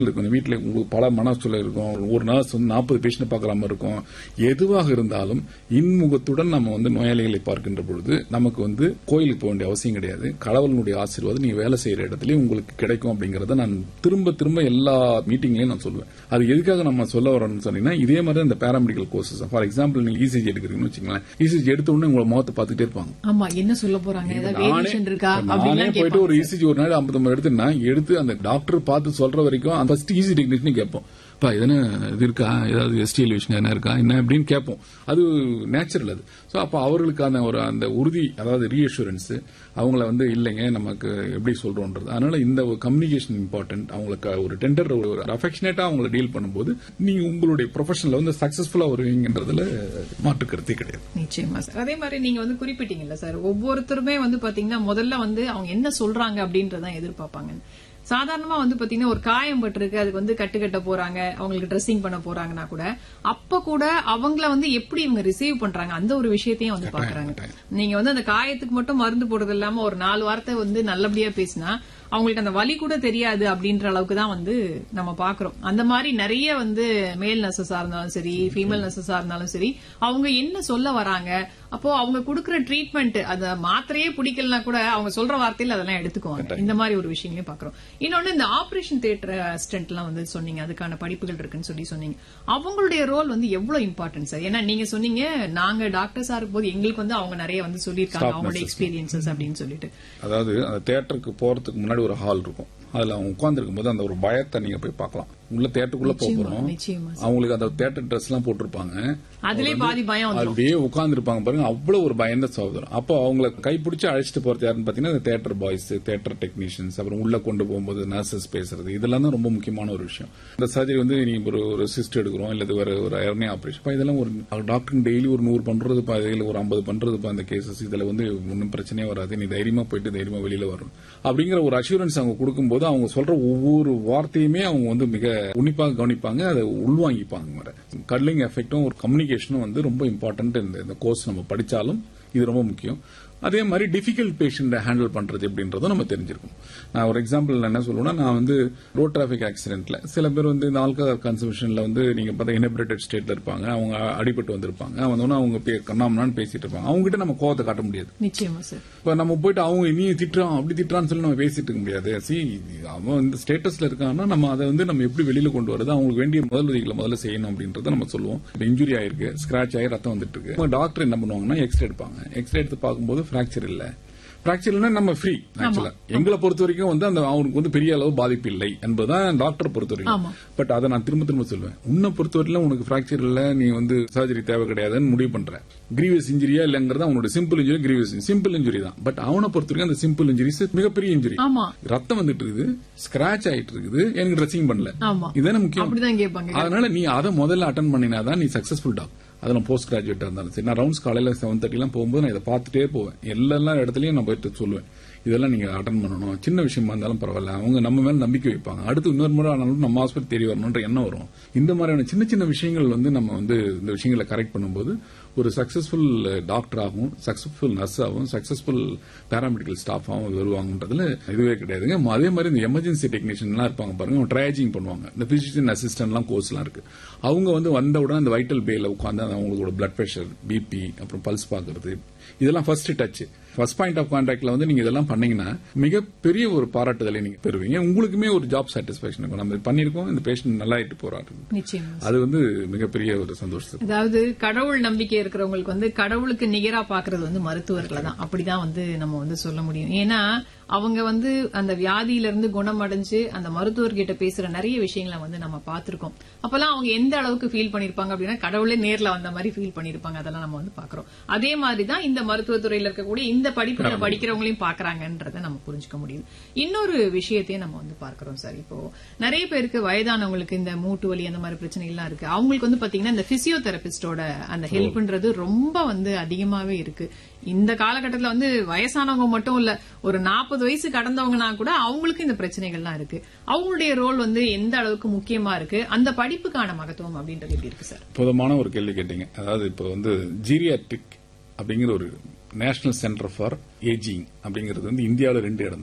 இருக்கும் வீட்டில் உங்களுக்கு பல மனசூழல் இருக்கும் ஒரு நர்ஸ் வந்து நாற்பது பேஷண்ட் பார்க்குற மாதிரி இருக்கும் எதுவாக இருந்தாலும் இன்முகத்துடன் நம்ம வந்து நோயாளிகளை பார்க்கின்ற பொழுது நமக்கு வந்து கோயிலுக்கு போக வேண்டிய அவசியம் கிடையாது கடவுளுடைய ஆசீர்வாதம் நீங்க வேலை செய்யற இடத்துல உங்களுக்கு கிடைக்கும் அப்படிங்கறத நான் திரும்ப திரும்ப எல்லா மீட்டிங்லயும் நான் சொல்லுவேன் அது எதுக்காக நம்ம சொல்ல வரோம்னு சொன்னீங்கன்னா இதே மாதிரி இந்த பேராமெடிக்கல் கோர்சஸ் ஃபார் எக்ஸாம்பிள் நீங்க இசிஜி எடுக்கிறீங்கன்னு வச்சுங்களேன் இசிஜி எடுத்த உடனே உங்களை முகத்தை பார்த்துட்டே இருப்பாங்க ஆமா என்ன சொல்ல போறாங்க ஏதாவது வேரியேஷன் இருக்கா நானே அப்படின்லாம் போயிட்டு ஒரு கேட்பாங்க இசிஜி ஒரு நாள் ஐம்பது எடுத்துனா எடுத்து அந்த டாக்டர் பார்த்து சொல்ற வரைக்கும் அந்த ஃபர்ஸ்ட் ஈஸி டெக்னீஷியன் கேட்போம் பா எதனா இது இருக்கா ஏதாவது எஸ்டிஎல் விஷயம் என்ன இருக்கா என்ன அப்படின்னு கேட்போம் அது நேச்சுரல் அது ஸோ அப்போ அவர்களுக்கான ஒரு அந்த உறுதி அதாவது ரீஅஷூரன்ஸ் அவங்கள வந்து இல்லைங்க நமக்கு எப்படி சொல்றோன்றது அதனால இந்த ஒரு கம்யூனிகேஷன் இம்பார்ட்டன்ட் அவங்களுக்கு ஒரு டெண்டர் ஒரு அஃபெக்ஷனேட்டா அவங்கள டீல் பண்ணும்போது நீங்க உங்களுடைய ப்ரொஃபஷனில் வந்து சக்சஸ்ஃபுல்லா வருவீங்கன்றதுல மாற்று கருத்தே கிடையாது நிச்சயமா சார் அதே மாதிரி நீங்க வந்து குறிப்பிட்டீங்கல்ல சார் ஒவ்வொருத்தருமே வந்து பாத்தீங்கன்னா முதல்ல வந்து அவங்க என்ன சொல்றாங்க அப்படின்றதான் எதிர்பார்ப்பாங்க சாதாரணமா வந்து பாத்தீங்கன்னா ஒரு காயம் பட்டிருக்கு அதுக்கு வந்து கட்டு கட்ட போறாங்க அவங்களுக்கு ட்ரெஸ்ஸிங் பண்ண போறாங்கன்னா கூட அப்ப கூட அவங்கள வந்து எப்படி இவங்க ரிசீவ் பண்றாங்க அந்த ஒரு விஷயத்தையும் வந்து பாக்குறாங்க நீங்க வந்து அந்த காயத்துக்கு மட்டும் மருந்து போடுறது இல்லாம ஒரு நாலு வார்த்தை வந்து நல்லபடியா பேசினா அவங்களுக்கு அந்த வலி கூட தெரியாது அப்படின்ற அளவுக்கு தான் வந்து நம்ம பாக்குறோம் அந்த மாதிரி நிறைய வந்து மேல் நர்சஸா இருந்தாலும் சரி ஃபீமேல் நர்சஸா இருந்தாலும் சரி அவங்க என்ன சொல்ல வராங்க அப்போ அவங்க கொடுக்கற ட்ரீட்மெண்ட் அந்த மாத்திரையே பிடிக்கலனா கூட அவங்க சொல்ற வார்த்தையில அதெல்லாம் எடுத்துக்குவாங்க இந்த மாதிரி ஒரு விஷயங்களையும் பாக்குறோம் இன்னொன்னு இந்த ஆபரேஷன் தியேட்டர் அசிஸ்டன்ட் எல்லாம் வந்து சொன்னீங்க அதுக்கான படிப்புகள் இருக்குன்னு சொல்லி சொன்னீங்க அவங்களுடைய ரோல் வந்து எவ்வளவு இம்பார்ட்டன்ட் சார் ஏன்னா நீங்க சொன்னீங்க நாங்க டாக்டர்ஸா இருக்கும்போது எங்களுக்கு வந்து அவங்க நிறைய வந்து சொல்லியிருக்காங்க அவங்களோட எக்ஸ்பீரியன்சஸ் அப்படின்னு சொல்லிட்டு அதாவது அந்த தேட்டருக்கு போறதுக்கு முன்னாடி ஒரு ஹால் இருக்கும் அதுல அவங்க உட்கார்ந்துருக்கும் போது அந்த ஒரு பயத்தை நீங்க போய் பார்க்கலாம் உள்ள தேட்டருக்குள்ள போறோம் நிச்சயமா அவங்களுக்கு அந்த தேட்டர் ட்ரெஸ் எல்லாம் போட்டிருப்பாங்க அதுலயே பாதி பயம் வந்துரும் அப்படியே உட்கார்ந்து இருப்பாங்க பாருங்க அவ்வளவு ஒரு பயந்த சகோதரம் அப்போ அவங்கள கைப்பிடிச்சு அழைச்சிட்டு போறது யாருன்னு பாத்தீங்கன்னா இந்த தேட்டர் பாய்ஸ் தேட்டர் டெக்னீஷியன்ஸ் அப்புறம் உள்ள கொண்டு போகும்போது நர்சஸ் பேசுறது இதெல்லாம் தான் ரொம்ப முக்கியமான ஒரு விஷயம் இந்த சர்ஜரி வந்து நீங்க ஒரு ஒரு சிஸ்ட் எடுக்கிறோம் இல்ல வேற ஒரு அயர்னே ஆபரேஷன் இதெல்லாம் ஒரு டாக்டர் டெய்லி ஒரு நூறு பண்றது பா, இதுல ஒரு ஐம்பது பண்றது பா, அந்த கேசஸ் இதுல வந்து ஒன்றும் பிரச்சனையே வராது நீ தைரியமா போயிட்டு தைரியமா வெளியில வரணும் அப்படிங்கிற ஒரு அஷூரன்ஸ் அவங்க கொடுக்கும்போது அவங்க சொல்ற ஒவ்வொரு வார்த்தையுமே அவங்க வந்து மிக உன்னிப்பாக கவனிப்பாங்க அதை உள்வாங்கிப்பாங்க வர கட்லிங் எஃபெக்டும் ஒரு கம்யூனிகேஷனும் வந்து ரொம்ப இம்பார்ட்டன்ட் இந்த இந்த கோர்ஸ் நம்ம படிச்சாலும் இது ரொம்ப முக்கியம் அதே மாதிரி டிஃபிகல்ட் பேஷண்ட்டை ஹேண்டில் பண்றது எப்படின்றதும் நம்ம தெரிஞ்சிருக்கணும் நான் ஒரு எக்ஸாம்பிள் என்ன சொல்லுவேன்னா நான் வந்து ரோட் டிராபிக் ஆக்சிடென்ட்ல சில பேர் வந்து இந்த ஆல்கஹால் கன்சம்ஷன்ல வந்து நீங்க பார்த்தா இனபிரேட்டட் ஸ்டேட்ல இருப்பாங்க அவங்க அடிபட்டு வந்திருப்பாங்க வந்தோன்னா அவங்க பே- கண்ணாமண்ணான்னு பேசிட்டு இருப்பாங்க அவங்க கிட்ட நம்ம கோவத்தை காட்ட முடியாது நிச்சயமா சார் இப்ப நம்ம போயிட்டு அவங்க நீ திட்டுறான் அப்படி திட்டுறான்னு சொல்லி நம்ம பேசிட்டு இருக்க முடியாது சி அவன் இந்த ஸ்டேட்டஸ்ல இருக்கான்னா நம்ம அதை வந்து நம்ம எப்படி வெளியில கொண்டு வரது அவங்களுக்கு வேண்டிய முதல் உதவிகளை முதல்ல செய்யணும் அப்படின்றத நம்ம சொல்லுவோம் இப்ப இன்ஜுரி ஆயிருக்கு ஸ்கிராச் ஆகி ரத்தம் வந்துட்டு இருக்கு டாக்டர் என்ன பண்ணுவாங்கன்னா எக்ஸ்ரே எடுப்பாங்க எக்ஸ்ரே எடுத்து பார்க்கும்போது பிராக்சர் இல்ல பிராக்சர் இல்லைன்னா நம்ம ஃப்ரீ ஆக்சுவலா எங்களை பொறுத்த வரைக்கும் வந்து அந்த அவனுக்கு வந்து பெரிய அளவு பாதிப்பு இல்லை என்பதுதான் டாக்டர் பொறுத்த ஆமா. வரைக்கும் பட் அதை நான் திரும்ப திரும்ப சொல்லுவேன் உன்னை பொறுத்தவரையில உனக்கு பிராக்சர் இல்ல நீ வந்து சர்ஜரி தேவை கிடையாதுன்னு முடிவு பண்ற கிரீவியஸ் இன்ஜுரியா இல்லங்கிறது அவனோட simple injury grievous simple injury தான் பட் அவனை பொறுத்த வரைக்கும் அந்த சிம்பிள் இன்ஜுரிஸ் மிகப்பெரிய இன்ஜுரி ஆமா ரத்தம் வந்துட்டு இருக்குது ஸ்கிராச் ஆயிட்டு இருக்குது எனக்கு ட்ரெஸ்ஸிங் பண்ணல ஆமா இதுதானே முக்கியம் அப்படிதான் கேட்பாங்க அதனால நீ அதை முதல்ல அட்டன் பண்ணினாதான் நீ சக்சஸ்ஃபுல் டாக் அதெல்லாம் போஸ்ட் கிராஜுவேட்டா இருந்தாலும் சரி நான் ரவுண்ட்ஸ் காலையில செவன் தேர்ட்டி எல்லாம் போகும்போது நான் இதை பார்த்துட்டே போவேன் எல்லா இடத்துலயும் நான் போயிட்டு சொல்லுவேன் இதெல்லாம் நீங்க அட்டன் பண்ணணும் சின்ன விஷயமா இருந்தாலும் பரவாயில்ல அவங்க நம்ம மேல நம்பிக்கை வைப்பாங்க அடுத்து இன்னொரு முறை ஆனாலும் நம்ம ஹாஸ்பிட்டல் தேடி வரணும்ன்ற எண்ணம் வரும் இந்த மாதிரியான சின்ன சின்ன விஷயங்கள் வந்து நம்ம வந்து இந்த விஷயங்களை கரெக்ட் பண்ணும்போது ஒரு சக்சஸ்ஃபுல் டாக்டராகவும் சக்சஸ்ஃபுல் நர்ஸாகவும் சக்சஸ்ஃபுல் பேராமெடிக்கல் ஸ்டாஃபாகவும் வருவாங்கன்றதுல இதுவே கிடையாதுங்க அதே மாதிரி இந்த எமர்ஜென்சி டெக்னீஷியன்லாம் இருப்பாங்க பாருங்க ட்ரையாஜிங் பண்ணுவாங்க இந்த பிசிஷியன் அசிஸ்டன்ட்லாம் கோர்ஸ்லாம் இருக்கு அவங்க வந்து வந்த உடனே அந்த வைட்டல் பேல உட்காந்து அவங்களோட பிளட் பிரஷர் பிபி அப்புறம் பல்ஸ் பாக்குறது இதெல்லாம் first touch first point of கான்டாக்ட்ல வந்து நீங்க இதெல்லாம் பண்ணீங்கன்னா மிகப்பெரிய ஒரு பாராட்டுதலை நீங்க பெறுவீங்க உங்களுக்குமே ஒரு ஜாப் சாட்டிஸ்பாக்சன் இருக்கும் நம்ம இது பண்ணிருக்கோம் இந்த பேஷண்ட் நல்லா ஆயிட்டு போறாரு நிச்சயமா அது வந்து மிகப்பெரிய ஒரு சந்தோஷத்தை அதாவது கடவுள் நம்பிக்கை இருக்கிறவங்களுக்கு வந்து கடவுளுக்கு நிகரா பாக்குறது வந்து மருத்துவர்களை தான் அப்படிதான் வந்து நம்ம வந்து சொல்ல முடியும் ஏன்னா அவங்க வந்து அந்த வியாதியில இருந்து குணமடைஞ்சு அந்த மருத்துவர்கிட்ட பேசுற நிறைய விஷயங்களை வந்து நம்ம பார்த்திருக்கோம் அப்பெல்லாம் அவங்க எந்த அளவுக்கு ஃபீல் பண்ணிருப்பாங்க அப்படின்னா கடவுளே நேர்ல வந்த மாதிரி ஃபீல் பண்ணிருப்பாங்க அதெல்லாம் நம்ம வந்து பாக்குறோம் அதே மாதிரி தான் இந்த மருத்துவத்துறையில இருக்கக்கூடிய இந்த படிப்புகளை படிக்கிறவங்களையும் பாக்குறாங்கன்றத நம்ம புரிஞ்சுக்க முடியுது இன்னொரு விஷயத்தையும் நம்ம வந்து பார்க்கிறோம் சார் இப்போ நிறைய பேருக்கு வயதானவங்களுக்கு இந்த மூட்டு வலி அந்த மாதிரி பிரச்சனைகள்லாம் இருக்கு அவங்களுக்கு வந்து பாத்தீங்கன்னா இந்த பிசியோதெரபிஸ்டோட அந்த ஹெல்ப்ன்றது ரொம்ப வந்து அதிகமாவே இருக்கு இந்த காலகட்டத்துல வந்து வயசானவங்க மட்டும் இல்ல ஒரு நாற்பது வயசு கடந்தவங்கன்னா கூட அவங்களுக்கு இந்த பிரச்சனைகள்லாம் இருக்கு அவங்களுடைய ரோல் வந்து எந்த அளவுக்கு முக்கியமா இருக்கு அந்த படிப்புக்கான மகத்துவம் அப்படின்றது எப்படி இருக்கு சார் புதமான ஒரு கேள்வி கேட்டீங்க அதாவது இப்போ வந்து ஜீரியாட்ரிக் அப்படிங்கிற ஒரு நேஷனல் சென்டர் ஃபார் ஏஜிங் அப்படிங்கிறது வந்து இந்தியாவில் ரெண்டு இடம் தான்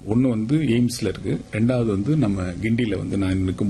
ஒன்னு வந்து எய்ம்ஸ்ல இருக்கு ரெண்டாவது வந்து நம்ம கிண்டியில வந்து நான் நிற்கும்